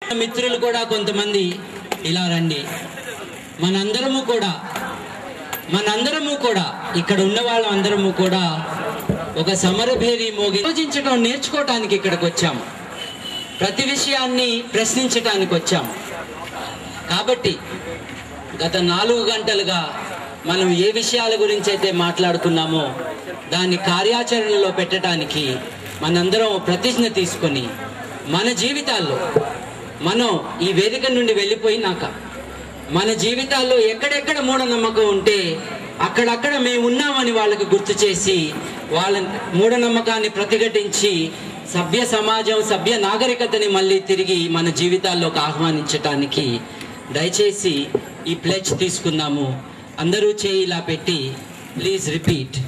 మిత్రులు కూడా కొంతమంది ఇలా రండి మనందరము కూడా మనందరము కూడా ఇక్కడ ఉన్న వాళ్ళందరము కూడా ఒక సమరభేరి మోగి ఆలోచించడం నేర్చుకోవటానికి ఇక్కడికి వచ్చాము ప్రతి విషయాన్ని ప్రశ్నించటానికి వచ్చాము కాబట్టి గత నాలుగు గంటలుగా మనం ఏ విషయాల గురించి అయితే మాట్లాడుకున్నామో దాన్ని కార్యాచరణలో పెట్టడానికి మనందరం ప్రతిజ్ఞ తీసుకొని మన జీవితాల్లో మనం ఈ వేదిక నుండి వెళ్ళిపోయినాక మన జీవితాల్లో ఎక్కడెక్కడ మూఢనమ్మకం ఉంటే అక్కడక్కడ మేము ఉన్నామని వాళ్ళకి గుర్తు చేసి వాళ్ళ మూఢనమ్మకాన్ని ప్రతిఘటించి సభ్య సమాజం సభ్య నాగరికతని మళ్ళీ తిరిగి మన జీవితాల్లోకి ఆహ్వానించటానికి దయచేసి ఈ ప్లెచ్ తీసుకున్నాము అందరూ చేయి ఇలా పెట్టి ప్లీజ్ రిపీట్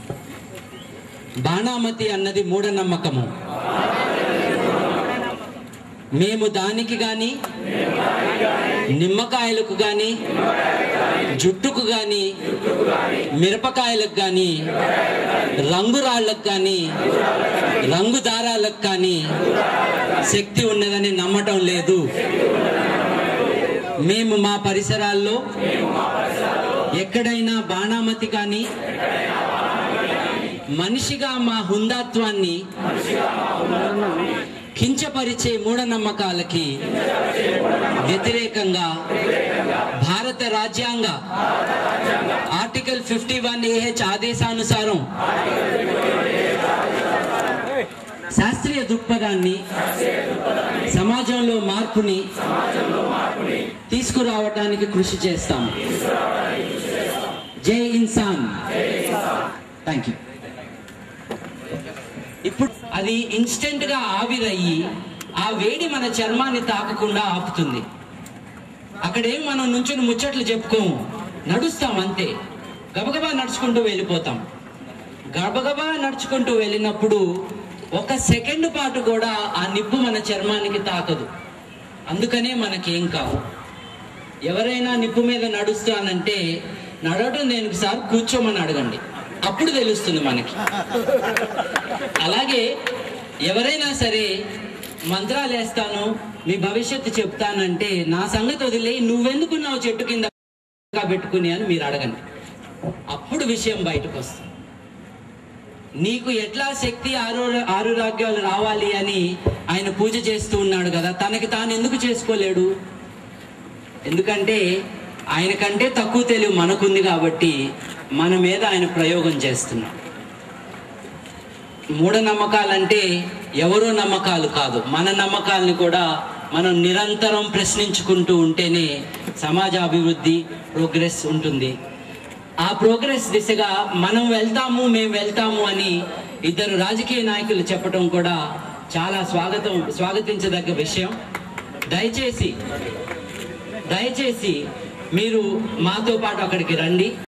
బాణామతి అన్నది మూఢనమ్మకము మేము దానికి గాని నిమ్మకాయలకు గాని జుట్టుకు గాని మిరపకాయలకు గాని రంగు రాళ్ళకు కానీ రంగు దారాలకు కానీ శక్తి ఉన్నదని నమ్మటం లేదు మేము మా పరిసరాల్లో ఎక్కడైనా బాణామతి కానీ మనిషిగా మా హుందాత్వాన్ని కించపరిచే మూఢనమ్మకాలకి వ్యతిరేకంగా భారత రాజ్యాంగ ఆర్టికల్ ఫిఫ్టీ వన్ ఏహెచ్ ఆదేశానుసారం శాస్త్రీయ దృక్పథాన్ని సమాజంలో మార్పుని తీసుకురావటానికి కృషి చేస్తాం జై ఇన్సాన్ థ్యాంక్ యూ ఇప్పుడు అది ఇన్స్టెంట్ గా ఆవిరయ్యి ఆ వేడి మన చర్మాన్ని తాకకుండా ఆపుతుంది అక్కడేం మనం నుంచుని ముచ్చట్లు చెప్పుకోము నడుస్తాం అంతే గబగబా నడుచుకుంటూ వెళ్ళిపోతాం గబగబా నడుచుకుంటూ వెళ్ళినప్పుడు ఒక సెకండ్ పాటు కూడా ఆ నిప్పు మన చర్మానికి తాకదు అందుకనే మనకేం కావు ఎవరైనా నిప్పు మీద నడుస్తానంటే నడవటం దేనికి సార్ కూర్చోమని అడగండి అప్పుడు తెలుస్తుంది మనకి అలాగే ఎవరైనా సరే మంత్రాలు వేస్తాను మీ భవిష్యత్తు చెప్తానంటే నా సంగతి వదిలే నువ్వెందుకున్నావు చెట్టు కింద పెట్టుకుని అని మీరు అడగండి అప్పుడు విషయం బయటకు వస్తుంది నీకు ఎట్లా శక్తి ఆరో ఆరురాగ్యాలు రావాలి అని ఆయన పూజ చేస్తూ ఉన్నాడు కదా తనకి తాను ఎందుకు చేసుకోలేడు ఎందుకంటే ఆయన కంటే తక్కువ తెలివి మనకుంది కాబట్టి మన మీద ఆయన ప్రయోగం చేస్తున్నాడు మూఢనమ్మకాలంటే ఎవరో నమ్మకాలు కాదు మన నమ్మకాలని కూడా మనం నిరంతరం ప్రశ్నించుకుంటూ ఉంటేనే సమాజ అభివృద్ధి ప్రోగ్రెస్ ఉంటుంది ఆ ప్రోగ్రెస్ దిశగా మనం వెళ్తాము మేము వెళ్తాము అని ఇద్దరు రాజకీయ నాయకులు చెప్పడం కూడా చాలా స్వాగతం స్వాగతించదగ్గ విషయం దయచేసి దయచేసి మీరు మాతో పాటు అక్కడికి రండి